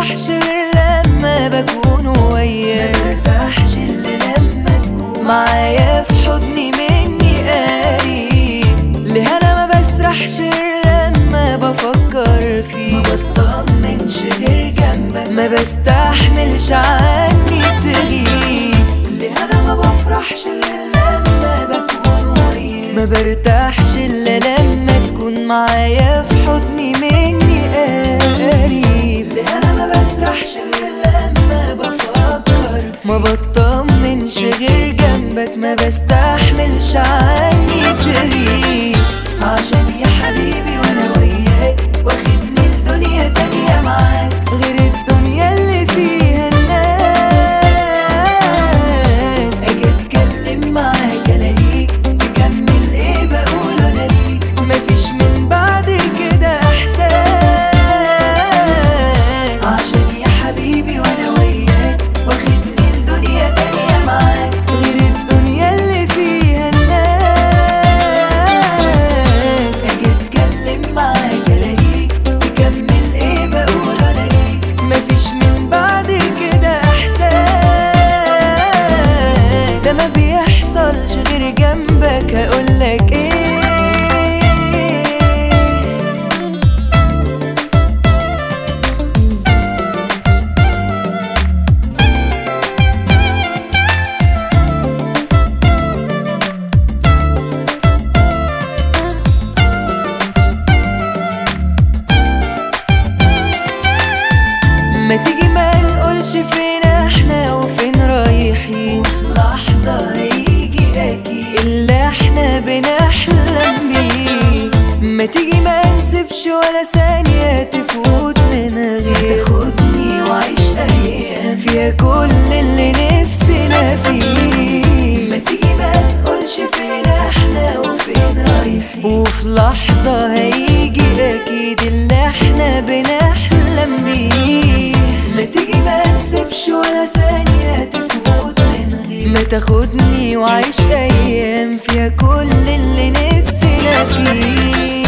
بفرحش غير لما بكون وياك ما برتاحش الا لما تكون معايا في حضني مني قريب ليه انا ما بسرحش غير لما بفكر ما فيك بطمنش غير جنبك ما بستحملش عني تغيب ليه انا ما بفرحش غير لما بكون وياك ما برتاحش الا لما تكون معايا في حضني مني قريب ليه انا ما بسرحش غير لما بفكر فيك ما بطمنش غير جنبك ما بستحملش عني تغيب عشان يا حبيبي وانا وياك واخدني لدنيا تانية معاك غير الدنيا اللي فيها الناس اجي اتكلم معاك الاقيك تكمل ايه بقول انا ليك مفيش من بعد كده احساس عشان يا حبيبي وانا وياك واخدني لدنيا تانية معاك غير الدنيا اللي فيها الناس اجي اتكلم معاك الاقيك تكمل ايه بقول انا ليك مفيش من بعد كده احساس ده ما بيحصلش غير جنبك هقولك ايه ما تيجي ما نقولش فين احنا وفين رايحين وفي لحظة هيجي اكيد اللي احنا بنحلم بيه ما تيجي ما نسيبش ولا ثانية تفوت من غير تاخدني وعيش ايام فيها كل اللي نفسنا فيه ما تيجي ما نقولش فين احنا وفين رايحين وفي لحظة هيجي أكيد اللي احنا بنحلم بيه ما تيجي ما نسيبش ولا ثانية تفوت من غير ما تاخدني وعيش أيام فيها كل اللي نفسنا فيه